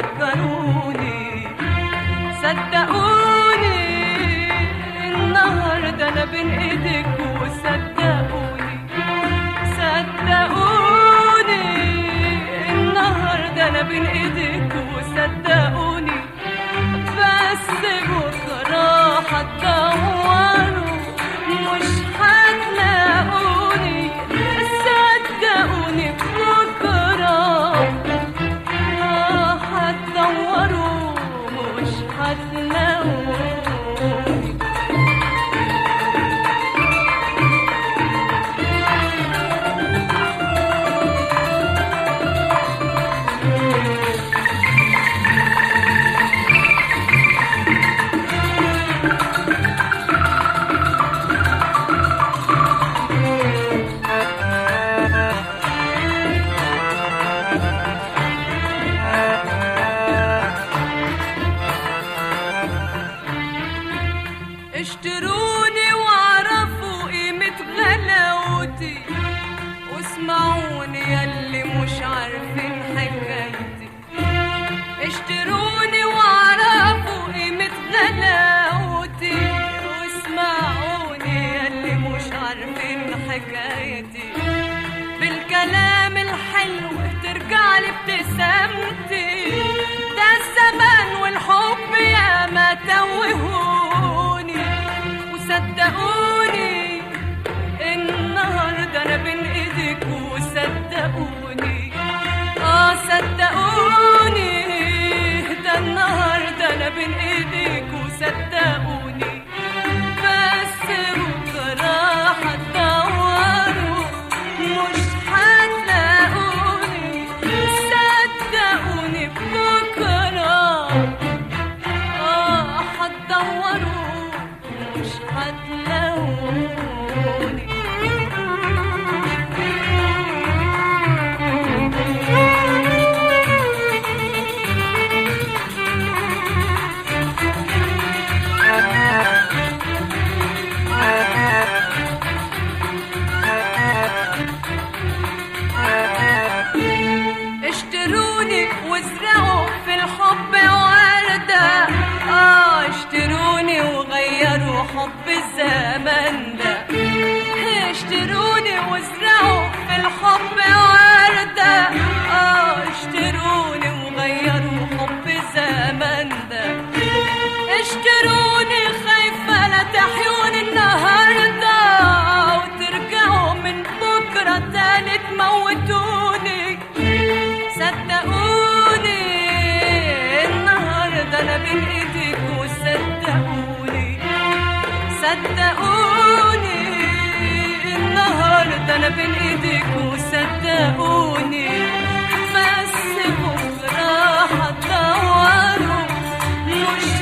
فكروني صدقوني النهارده انا بين ايدك وصدقوني صدقوني النهارده انا بين ايدك وصدقوني بس بكره هتدوروا مش هتلاقوني صدقوني بكره هتدوروا مش هتلاقوني اشتروني واعرفوا قيمة غلاوتي واسمعوني ياللي مش عارفين حكايتي اشتروني واعرفوا قيمة غلاوتي واسمعوني ياللي مش عارفين حكايتي بالكلام الحلو ترجع لي ابتسامتي ده الزمان والحب يا ما توهوني وصدقوني النهارده انا بين ايدك وصدقوني اه صدقوني ده النهارده انا بين ايدك وصدقوني بس بكره هتدوروا مش هتلاقوني صدقوني بكره اه هتدوروا مش هتلاقوني اشتروني وازرعوا في الحب وردة اه اشتروني وغيروا حب الزمن ده اشتروني وازرعوا في الحب وردة اه اشتروني وغيروا حب الزمن ده اشتروني خايفة لا تحيوني النهاردة وترجعوا من بكرة تاني تموتوني صدقوني النهاردة أنا بين إيديك وصدقوني صدقوني النهاردة أنا بين إيديك وصدقوني بس بكرة هتدوروا مش